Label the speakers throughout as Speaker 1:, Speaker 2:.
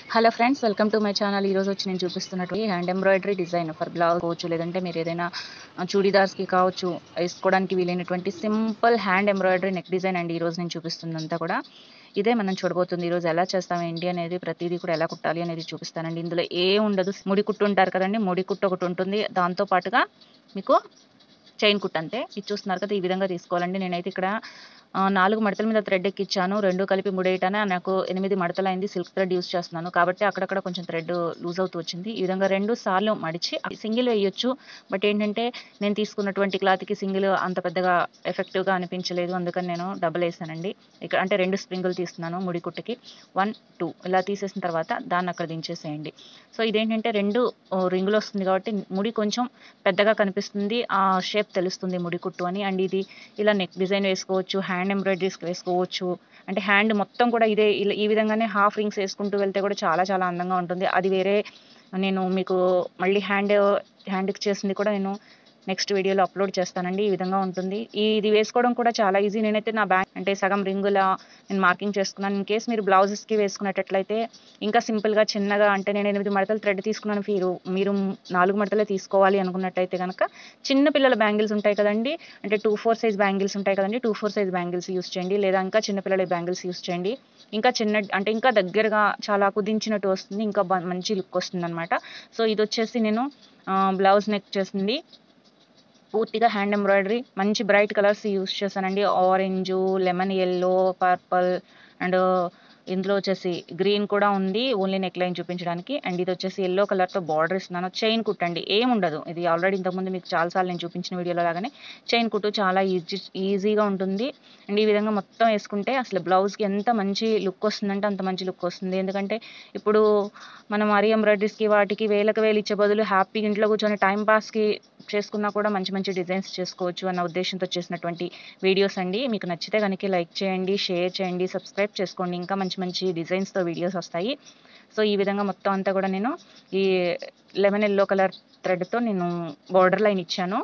Speaker 1: hello friends welcome to my channel ఈరోజు వచ్చి నేను చూపిస్తున్నటువంటి hand embroidery design for blouse కావచ్చు లేదంటే మీరు ఏదైనా చూడీదార్స్కి కావచ్చు వేసుకోవడానికి వీలైనటువంటి simple hand embroidery neck design అండి ఈరోజు నేను చూపిస్తుందంతా కూడా ఇదే మనం చూడబోతుంది ఈరోజు ఎలా చేస్తాం ఏంటి అనేది ప్రతిదీ కూడా ఎలా కుట్టాలి అనేది చూపిస్తానండి ఇందులో ఏ ఉండదు ముడి కుట్టు ఉంటారు కదండి ముడి కుట్టు ఒకటి ఉంటుంది దాంతో పాటుగా మీకు చైన్ కుట్ అంతే ఇది చూస్తున్నారు కదా ఈ విధంగా తీసుకోవాలండి నేనైతే ఇక్కడ ఆ, నాలుగు మడతల మీద థ్రెడ్ ఎక్కిచ్చాను రెండు కలిపి ముడేయటానే నాకు ఎనిమిది మడతలు అయింది సిల్క్ థ్రెడ్ యూస్ చేస్తున్నాను కాబట్టి అక్కడక్కడ కొంచెం థ్రెడ్ లూజ్ అవుతూ వచ్చింది ఈ విధంగా రెండు సార్లు మడిచి సింగిల్ వేయొచ్చు బట్ ఏంటంటే నేను తీసుకున్నటువంటి క్లాత్కి సింగిల్ అంత పెద్దగా ఎఫెక్టివ్గా అనిపించలేదు అందుకని నేను డబుల్ వేసానండి ఇక్కడ అంటే రెండు స్ప్రింగులు తీస్తున్నాను ముడి కుట్టుకి వన్ టూ ఇలా తీసేసిన తర్వాత దాన్ని అక్కడ దించేసేయండి సో ఇదేంటంటే రెండు ఓ, రింగులు వస్తుంది కాబట్టి ముడి కొంచెం పెద్దగా కనిపిస్తుంది ఆ షేప్ తెలుస్తుంది ముడి కుట్టు అని అండ్ ఇది ఇలా నెక్ డిజైన్ వేసుకోవచ్చు హ్యాండ్ ఎంబ్రాయిడరీస్ వేసుకోవచ్చు అంటే హ్యాండ్ మొత్తం కూడా ఇదే ఇలా ఈ విధంగానే హాఫ్ రింగ్స్ వేసుకుంటూ వెళ్తే కూడా చాలా చాలా అందంగా ఉంటుంది అది వేరే నేను మీకు మళ్ళీ హ్యాండ్ హ్యాండ్కి చేసింది కూడా నేను నెక్స్ట్ వీడియోలో అప్లోడ్ చేస్తానండి ఈ విధంగా ఉంటుంది ఈ ఇది వేసుకోవడం కూడా చాలా ఈజీ నేనైతే నా బ్యాంక్ అంటే సగం రింగుల నేను మార్కింగ్ చేసుకున్నాను ఇన్ కేస్ మీరు బ్లౌజెస్కి వేసుకునేటట్లయితే ఇంకా సింపుల్గా చిన్నగా అంటే నేను ఎనిమిది మడతలు థ్రెడ్ తీసుకున్నాను మీరు మీరు నాలుగు మడతలే తీసుకోవాలి అనుకున్నట్టయితే కనుక చిన్న పిల్లల బ్యాంగిల్స్ ఉంటాయి కదండి అంటే టూ ఫోర్ సైజ్ బ్యాంగిల్స్ ఉంటాయి కదండి two four size bangles use చేయండి లేదా ఇంకా చిన్న పిల్లల బ్యాంగిల్స్ యూస్ చేయండి ఇంకా చిన్న అంటే ఇంకా దగ్గరగా చాలా కుదించినట్టు వస్తుంది ఇంకా బ- మంచి లుక్ వస్తుంది అనమాట సో ఇది వచ్చేసి నేను బ్లౌజ్ నెక్ చేసింది పూర్తిగా హ్యాండ్ ఎంబ్రాయిడరీ మంచి బ్రైట్ కలర్స్ యూస్ చేశానండి orange lemon yellow purple and ఇందులో వచ్చేసి గ్రీన్ కూడా ఉంది ఓన్లీ నెక్ లైన్ చూపించడానికి అండ్ ఇది వచ్చేసి ఎల్లో కలర్తో బార్డర్ ఇస్తున్నాను చైన్ కుట్టండి ఏం ఉండదు ఇది ఆల్రెడీ ఇంతకుముందు మీకు చాలాసార్లు నేను చూపించిన వీడియోలో లాగానే చైన్ కుట్టు చాలా ఈజీ ఈజీగా ఉంటుంది అండ్ ఈ విధంగా మొత్తం వేసుకుంటే అసలు బ్లౌజ్కి ఎంత మంచి లుక్ వస్తుందంటే అంత మంచి లుక్ వస్తుంది ఎందుకంటే ఇప్పుడు మనం అరి ఎంబ్రాయిడరీస్కి వాటికి వేలకు వేలు ఇచ్చే బదులు హ్యాపీగా ఇంట్లో కూర్చొని టైం పాస్కి చేసుకున్నా కూడా మంచి మంచి డిజైన్స్ చేసుకోవచ్చు అన్న ఉద్దేశంతో చేసినటువంటి వీడియోస్ అండి మీకు నచ్చితే కనుక లైక్ చేయండి షేర్ చేయండి సబ్స్క్రైబ్ చేసుకోండి ఇంకా మంచి మంచి డిజైన్స్తో వీడియోస్ వస్తాయి సో ఈ విధంగా మొత్తం అంతా కూడా నేను ఈ లెమన్ ఎల్లో కలర్ థ్రెడ్తో నేను బార్డర్ లైన్ ఇచ్చాను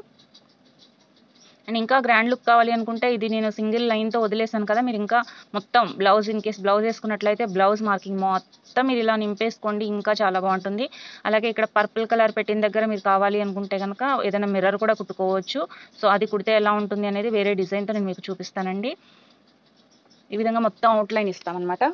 Speaker 1: అండ్ ఇంకా గ్రాండ్ లుక్ కావాలి అనుకుంటే ఇది నేను సింగిల్ లైన్తో వదిలేసాను కదా మీరు ఇంకా మొత్తం బ్లౌజ్ ఇన్ కేస్ బ్లౌజ్ వేసుకున్నట్లయితే బ్లౌజ్ మార్కింగ్ మొత్తం మీరు ఇలా నింపేసుకోండి ఇంకా చాలా బాగుంటుంది అలాగే ఇక్కడ పర్పుల్ కలర్ పెట్టిన దగ్గర మీరు కావాలి అనుకుంటే కనుక ఏదైనా మిర్రర్ కూడా కుట్టుకోవచ్చు సో అది కుడితే ఎలా ఉంటుంది అనేది వేరే డిజైన్తో నేను మీకు చూపిస్తానండి ఈ విధంగా మొత్తం అవుట్లైన్ ఇస్తామన్నమాట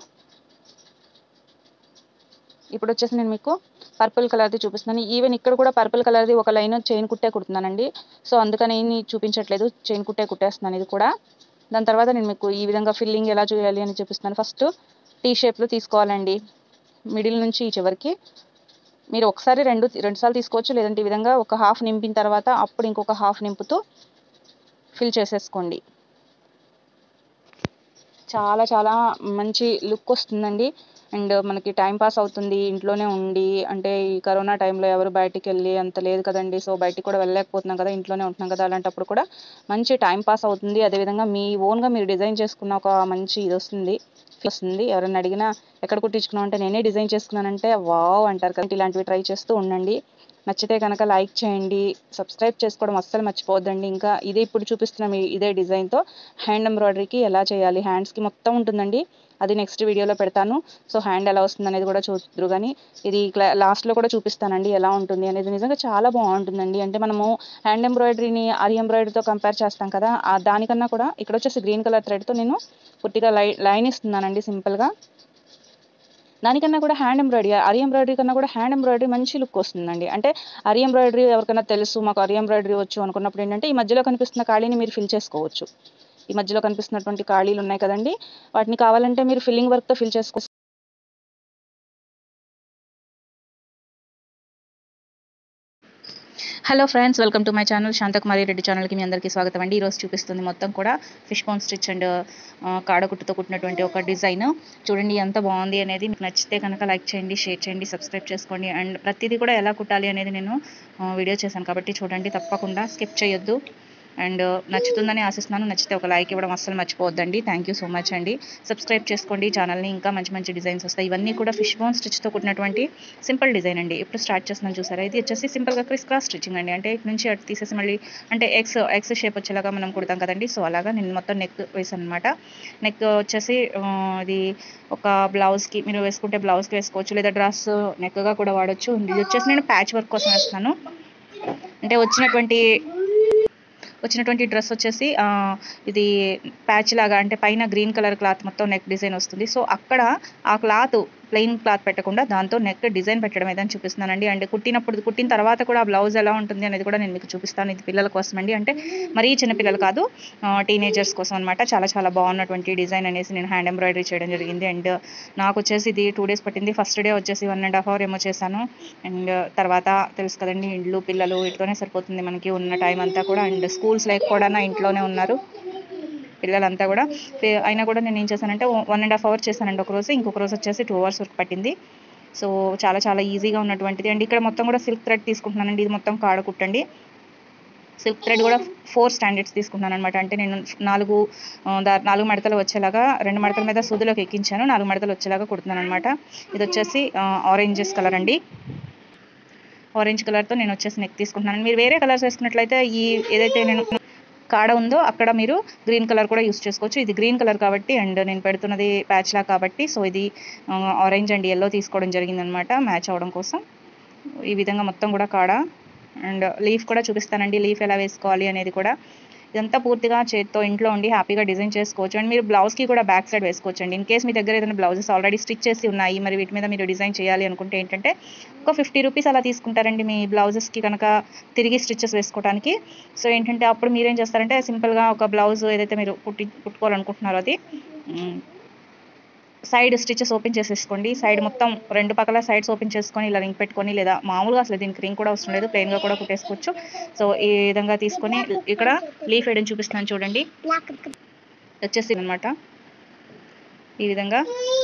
Speaker 1: ఇప్పుడు వచ్చేసి నేను మీకు పర్పుల్ కలర్ది చూపిస్తున్నాను ఈవెన్ ఇక్కడ కూడా పర్పుల్ కలర్ది ఒక లైన్ చైన్ కుట్టే కుడుతున్నానండి సో అందుకని ఏమీ చూపించట్లేదు చైన్ కుట్టే కుట్టేస్తున్నాను ఇది కూడా దాని తర్వాత నేను మీకు ఈ విధంగా ఫిల్లింగ్ ఎలా చేయాలి అని చూపిస్తున్నాను ఫస్ట్ టీ షేప్లో తీసుకోవాలండి మిడిల్ నుంచి ఈ చివరికి మీరు ఒకసారి రెండు రెండు సార్లు తీసుకోవచ్చు లేదంటే ఈ విధంగా ఒక హాఫ్ నింపిన తర్వాత అప్పుడు ఇంకొక హాఫ్ నింపుతూ ఫిల్ చేసేసుకోండి చాలా చాలా మంచి లుక్ వస్తుందండి అండ్ మనకి టైం పాస్ అవుతుంది ఇంట్లోనే ఉండి అంటే ఈ కరోనా టైంలో ఎవరు బయటికి వెళ్ళి అంత లేదు కదండి సో బయటికి కూడా వెళ్ళలేకపోతున్నాం కదా ఇంట్లోనే ఉంటున్నాం కదా అలాంటప్పుడు కూడా మంచి టైం పాస్ అవుతుంది అదేవిధంగా మీ ఓన్గా మీరు డిజైన్ చేసుకున్న ఒక మంచి ఇది వస్తుంది వస్తుంది ఎవరైనా అడిగినా ఎక్కడ కుట్టించుకున్నావు అంటే నేనే డిజైన్ చేసుకున్నానంటే వావ్ అంటారు కదా ఇలాంటివి ట్రై చేస్తూ ఉండండి నచ్చితే కనుక లైక్ చేయండి సబ్స్క్రైబ్ చేసుకోవడం అస్సలు మర్చిపోవద్దండి ఇంకా ఇదే ఇప్పుడు చూపిస్తున్న మీ ఇదే డిజైన్తో హ్యాండ్ ఎంబ్రాయిడరీకి ఎలా చేయాలి హ్యాండ్స్కి మొత్తం ఉంటుందండి అది నెక్స్ట్ వీడియోలో పెడతాను సో హ్యాండ్ ఎలా వస్తుంది అనేది కూడా చూద్దరు కానీ ఇది క్లా- లాస్ట్లో కూడా చూపిస్తానండి ఎలా ఉంటుంది అనేది నిజంగా చాలా బాగుంటుందండి అంటే మనము హ్యాండ్ ఎంబ్రాయిడరీని అరి ఎంబ్రాయిడరీతో కంపేర్ చేస్తాం కదా ఆ దానికన్నా కూడా ఇక్కడ వచ్చేసి గ్రీన్ కలర్ థ్రెడ్తో నేను పూర్తిగా లై లైన్ ఇస్తున్నానండి సింపుల్గా దానికన్నా కూడా హ్యాండ్ ఎంబ్రాయిడరీ అరి ఎంబ్రాయిడరీ కన్నా కూడా హ్యాండ్ ఎంబ్రాయిడరీ మంచి లుక్ వస్తుందండి అంటే అరి ఎంబ్రాయిడరీ ఎవరికైనా తెలుసు మాకు అరి ఎంబ్రాయిడరీ వచ్చు అనుకున్నప్పుడు ఏంటంటే ఈ మధ్యలో కనిపిస్తున్న ఖాళీని మీరు ఫిల్ చేసుకోవచ్చు ఈ మధ్యలో కనిపిస్తున్నటువంటి ఖాళీలు ఉన్నాయి కదండి వాటిని కావాలంటే మీరు ఫిల్లింగ్ వర్క్తో ఫిల్ చేసుకో hello friends welcome to my channel Shantakumari Reddy ఛానల్కి మీ అందరికీ స్వాగతం అండి ఈరోజు చూపిస్తుంది మొత్తం కూడా ఫిష్ బోన్ స్టిచ్ అండ్ కాడకుట్టుతో కుట్టినటువంటి ఒక డిజైన్ చూడండి ఎంత బాగుంది అనేది మీకు నచ్చితే కనుక లైక్ చేయండి షేర్ చేయండి సబ్స్క్రైబ్ చేసుకోండి అండ్ ప్రతిదీ కూడా ఎలా కుట్టాలి అనేది నేను ఆ, వీడియో చేశాను కాబట్టి చూడండి తప్పకుండా స్కిప్ చేయొద్దు అండ్ నచ్చుతుందని ఆశిస్తున్నాను నచ్చితే ఒక లైక్ ఇవ్వడం అస్సలు మర్చిపోవద్దండి థ్యాంక్ యూ సో మచ్ అండి సబ్స్క్రైబ్ చేసుకోండి ఛానల్ని ఇంకా మంచి మంచి డిజైన్స్ వస్తాయి ఇవన్నీ కూడా ఫిష్ బోన్ స్టిచ్తో కుట్టినటువంటి సింపుల్ డిజైన్ అండి ఇప్పుడు స్టార్ట్ చేస్తున్నాను చూసారా ఇది వచ్చేసి సింపుల్గా క్రిస్ క్రాస్ స్టిచ్చింగ్ అండి అంటే ఇటు నుంచి అటు తీసేసి మళ్ళీ అంటే ఎక్స్ ఎక్స్ షేప్ వచ్చేలాగా మనం కుడతాం కదండి సో అలాగా నేను మొత్తం నెక్ వేసాను అనమాట నెక్ వచ్చేసి ఆ, ఇది ఒక బ్లౌజ్కి మీరు వేసుకుంటే బ్లౌజ్కి వేసుకోవచ్చు లేదా డ్రెస్ నెక్గా కూడా వాడచ్చు ఇది వచ్చేసి నేను ప్యాచ్ వర్క్ కోసం వేస్తున్నాను అంటే వచ్చినటువంటి వచ్చినటువంటి డ్రెస్ వచ్చేసి ఆ, ఇది ప్యాచ్ లాగా అంటే పైన గ్రీన్ కలర్ క్లాత్ మొత్తం నెక్ డిజైన్ వస్తుంది సో అక్కడ ఆ క్లాత్ ప్లెయిన్ క్లాత్ పెట్టకుండా దాంతో నెక్ డిజైన్ పెట్టడం ఏదని చూపిస్తున్నానండి అంటే కుట్టినప్పుడు కుట్టిన తర్వాత కూడా ఆ బ్లౌజ్ ఎలా ఉంటుంది అనేది కూడా నేను మీకు చూపిస్తాను ఇది పిల్లల కోసం అండి అంటే మరీ చిన్న పిల్లలు కాదు టీనేజర్స్ కోసం అనమాట చాలా చాలా బాగున్నటువంటి డిజైన్ అనేసి నేను హ్యాండ్ ఎంబ్రాయిడరీ చేయడం జరిగింది అండ్ నాకు వచ్చేసి ఇది టూ డేస్ పట్టింది ఫస్ట్ డే వచ్చేసి వన్ అండ్ హాఫ్ అవర్ ఏమో చేశాను అండ్ తర్వాత తెలుసు కదండి ఇండ్లు పిల్లలు వీటితోనే సరిపోతుంది మనకి ఉన్న టైం అంతా కూడా అండ్ స్కూల్స్ లేకపోవడా ఇంట్లోనే ఉన్నారు పిల్లలంతా కూడా పే- అయినా కూడా నేను ఏం చేశానంటే వన్ అండ్ హాఫ్ అవర్ చేశానండి ఒక రోజు ఇంకొక రోజు వచ్చేసి టూ అవర్స్ వరకు పట్టింది సో చాలా చాలా ఈజీగా ఉన్నటువంటిది అండ్ ఇక్కడ మొత్తం కూడా సిల్క్ థ్రెడ్ తీసుకుంటున్నానండి ఇది మొత్తం కాడ కుట్టండి సిల్క్ థ్రెడ్ కూడా ఫోర్ స్టాండర్డ్స్ తీసుకున్నాను అనమాట అంటే నేను నాలుగు ఆ, దా- నాలుగు మడతలు వచ్చేలాగా రెండు మడతల మీద సూదిలోకి ఎక్కించాను నాలుగు మడతలు వచ్చేలాగా కుడుతున్నాను అనమాట ఇది వచ్చేసి ఆరెంజెస్ కలర్ అండి ఆరెంజ్ కలర్తో నేను వచ్చేసి నెక్ తీసుకుంటున్నాను మీరు వేరే కలర్స్ వేసుకున్నట్లయితే ఈ ఏదైతే నేను కాడ ఉందో అక్కడ మీరు గ్రీన్ కలర్ కూడా యూస్ చేసుకోవచ్చు ఇది గ్రీన్ కలర్ కాబట్టి అండ్ నేను పెడుతున్నది ప్యాచ్లా కాబట్టి సో ఇది ఆరెంజ్ అండ్ ఎల్లో తీసుకోవడం జరిగిందనమాట మ్యాచ్ అవ్వడం కోసం ఈ విధంగా మొత్తం కూడా కాడ అండ్ లీఫ్ కూడా చూపిస్తానండి లీఫ్ ఎలా వేసుకోవాలి అనేది కూడా ఇదంతా పూర్తిగా చేత్తో ఇంట్లో ఉండి హ్యాపీగా డిజైన్ చేసుకోవచ్చు అండ్ మీరు బ్లౌజ్కి కూడా బ్యాక్ సైడ్ వేసుకోవచ్చు అండి ఇన్ కేస్ మీ దగ్గర ఏదైనా బ్లౌజెస్ ఆల్రెడీ స్టిచ్ చేసి ఉన్నాయి మరి వీటి మీద మీరు డిజైన్ చేయాలి అనుకుంటే ఏంటంటే ఒక ఫిఫ్టీ రూపీస్ అలా తీసుకుంటారండి మీ బ్లౌజెస్కి కనుక తిరిగి స్టిచెస్ వేసుకోవడానికి సో ఏంటంటే అప్పుడు మీరేం చేస్తారంటే సింపుల్గా ఒక బ్లౌజ్ ఏదైతే మీరు కుట్టి కుట్టుకోవాలనుకుంటున్నారో అది మ్, సైడ్ స్టిచెస్ ఓపెన్ చేసేసుకోండి సైడ్ మొత్తం రెండు పక్కల సైడ్స్ ఓపెన్ చేసుకొని ఇలా రింగ్ పెట్టుకొని లేదా మామూలుగా అసలు దీనికి రింగ్ కూడా అవసరం లేదు ప్లెయిన్గా కూడా కుట్టేసుకోవచ్చు సో ఈ విధంగా తీసుకొని ఇక్కడ లీఫ్ వేయడం చూపిస్తున్నాను చూడండి వచ్చేసి అనమాట ఈ విధంగా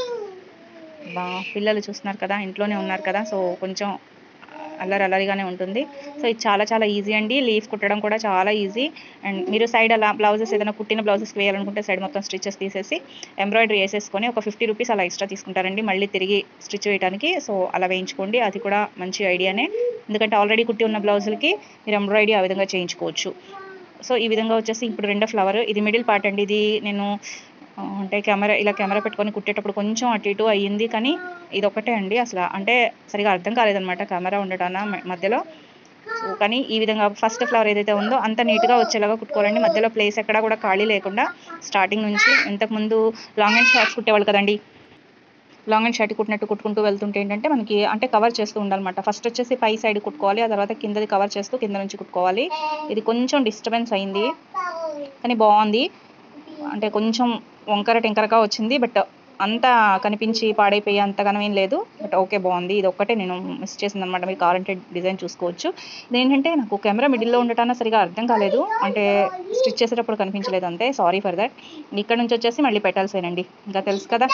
Speaker 1: బా పిల్లలు చూస్తున్నారు కదా ఇంట్లోనే ఉన్నారు కదా సో కొంచెం అల్లరి అల్లరిగానే ఉంటుంది సో ఇది చాలా చాలా ఈజీ అండి లీఫ్ కుట్టడం కూడా చాలా ఈజీ అండ్ మీరు సైడ్ అలా బ్లౌజెస్ ఏదైనా కుట్టిన బ్లౌజెస్ వేయాలనుకుంటే సైడ్ మొత్తం స్టిచెస్ తీసేసి ఎంబ్రాయిడరీ వేసేసుకొని ఒక ఫిఫ్టీ రూపీస్ అలా ఎక్స్ట్రా తీసుకుంటారండి మళ్ళీ తిరిగి స్టిచ్ వేయడానికి సో అలా వేయించుకోండి అది కూడా మంచి ఐడియానే ఎందుకంటే ఆల్రెడీ కుట్టి ఉన్న బ్లౌజులకి మీరు ఎంబ్రాయిడరీ ఆ విధంగా చేయించుకోవచ్చు సో ఈ విధంగా వచ్చేసి ఇప్పుడు రెండో ఫ్లవర్ ఇది మిడిల్ పార్ట్ అండి ఇది నేను ఆ, అంటే కెమెరా ఇలా కెమెరా పెట్టుకొని కుట్టేటప్పుడు కొంచెం అటు ఇటు అయ్యింది కానీ ఇది ఒకటే అండి అసలు అంటే సరిగా అర్థం కాలేదన్నమాట కెమెరా ఉండటాన మ- మధ్యలో సో కానీ ఈ విధంగా ఫస్ట్ ఫ్లవర్ ఏదైతే ఉందో అంత నీట్గా వచ్చేలాగా కుట్టుకోవాలండి మధ్యలో ప్లేస్ ఎక్కడా కూడా ఖాళీ లేకుండా స్టార్టింగ్ నుంచి ఇంతకుముందు లాంగ్ అండ్ షార్ట్స్ కుట్టేవాళ్ళు కదండి లాంగ్ అండ్ షర్ట్ కుట్టినట్టు కుట్టుకుంటూ వెళ్తుంటే ఏంటంటే మనకి అంటే కవర్ చేస్తూ ఉండాలన్నమాట ఫస్ట్ వచ్చేసి పై సైడ్ కుట్టుకోవాలి ఆ తర్వాత కిందది కవర్ చేస్తూ కింద నుంచి కుట్టుకోవాలి ఇది కొంచెం డిస్టర్బెన్స్ అయింది కానీ బాగుంది అంటే కొంచెం వంకర టెంకరగా వచ్చింది బట్ అంతా కనిపించి పాడైపోయి అంతగానం ఏం లేదు బట్ ఓకే బాగుంది ఇది ఒక్కటే నేను మిస్ చేసింది అనమాట మీరు కావాలంటే డిజైన్ చూసుకోవచ్చు ఇదేంటంటే నాకు కెమెరా మిడిల్లో ఉండటాన సరిగా అర్థం కాలేదు అంటే స్టిచ్ చేసేటప్పుడు కనిపించలేదు అంతే సారీ ఫర్ దట్ ఇక్కడ నుంచి వచ్చేసి మళ్ళీ పెట్టాల్సి ఏనండి ఇంకా తెలుసు కదా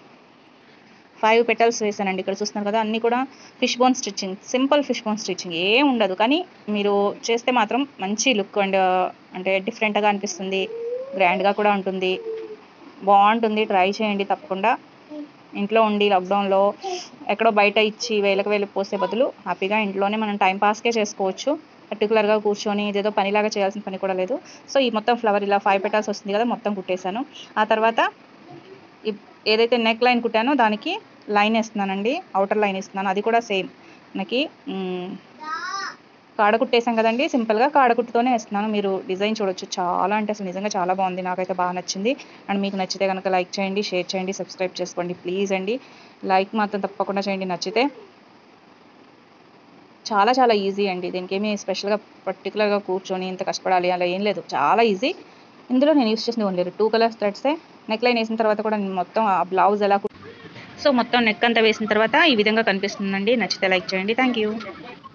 Speaker 1: ఫైవ్ పెటల్స్ వేసానండి ఇక్కడ చూస్తున్నారు కదా అన్నీ కూడా fish bone stitching simple fish bone stitching ఏం ఉండదు కానీ మీరు చేస్తే మాత్రం మంచి లుక్ అండ్ అంటే డిఫరెంట్గా అనిపిస్తుంది గ్రాండ్గా కూడా ఉంటుంది బాగుంటుంది ట్రై చేయండి తప్పకుండా ఇంట్లో ఉండి లాక్డౌన్లో ఎక్కడో బయట ఇచ్చి వేలకు వేలు పోసే బదులు హ్యాపీగా ఇంట్లోనే మనం టైం పాస్కే చేసుకోవచ్చు పర్టికులర్గా కూర్చొని ఇదేదో పనిలాగా చేయాల్సిన పని కూడా లేదు సో ఈ మొత్తం ఫ్లవర్ ఇలా ఫైవ్ పెటాల్స్ వస్తుంది కదా మొత్తం కుట్టేశాను ఆ తర్వాత ఇప్- ఏదైతే నెక్ లైన్ కుట్టానో దానికి లైన్ వేస్తున్నానండి అవుటర్ లైన్ ఇస్తున్నాను అది కూడా సేమ్ మనకి మ్, కాడ కుట్టేసాం కదండి సింపుల్గా కాడ కుట్టుతోనే వేస్తున్నాను మీరు డిజైన్ చూడొచ్చు చాలా అంటే అసలు నిజంగా చాలా బాగుంది నాకైతే బాగా నచ్చింది అండ్ మీకు నచ్చితే కనుక లైక్ చేయండి షేర్ చేయండి సబ్స్క్రైబ్ చేసుకోండి ప్లీజ్ అండి లైక్ మాత్రం తప్పకుండా చేయండి నచ్చితే చాలా చాలా ఈజీ అండి దీనికి ఏమీ స్పెషల్గా పర్టికులర్గా కూర్చొని ఇంత కష్టపడాలి అలా ఏం లేదు చాలా ఈజీ ఇందులో నేను యూస్ చేసింది ఓన్లీ టూ కలర్స్ థ్రెడ్సే నెక్ లైన్ వేసిన తర్వాత కూడా నేను మొత్తం ఆ బ్లౌజ్ ఎలా కు- సో మొత్తం నెక్ అంతా వేసిన తర్వాత ఈ విధంగా కనిపిస్తుందండి నచ్చితే లైక్ చేయండి థ్యాంక్ యూ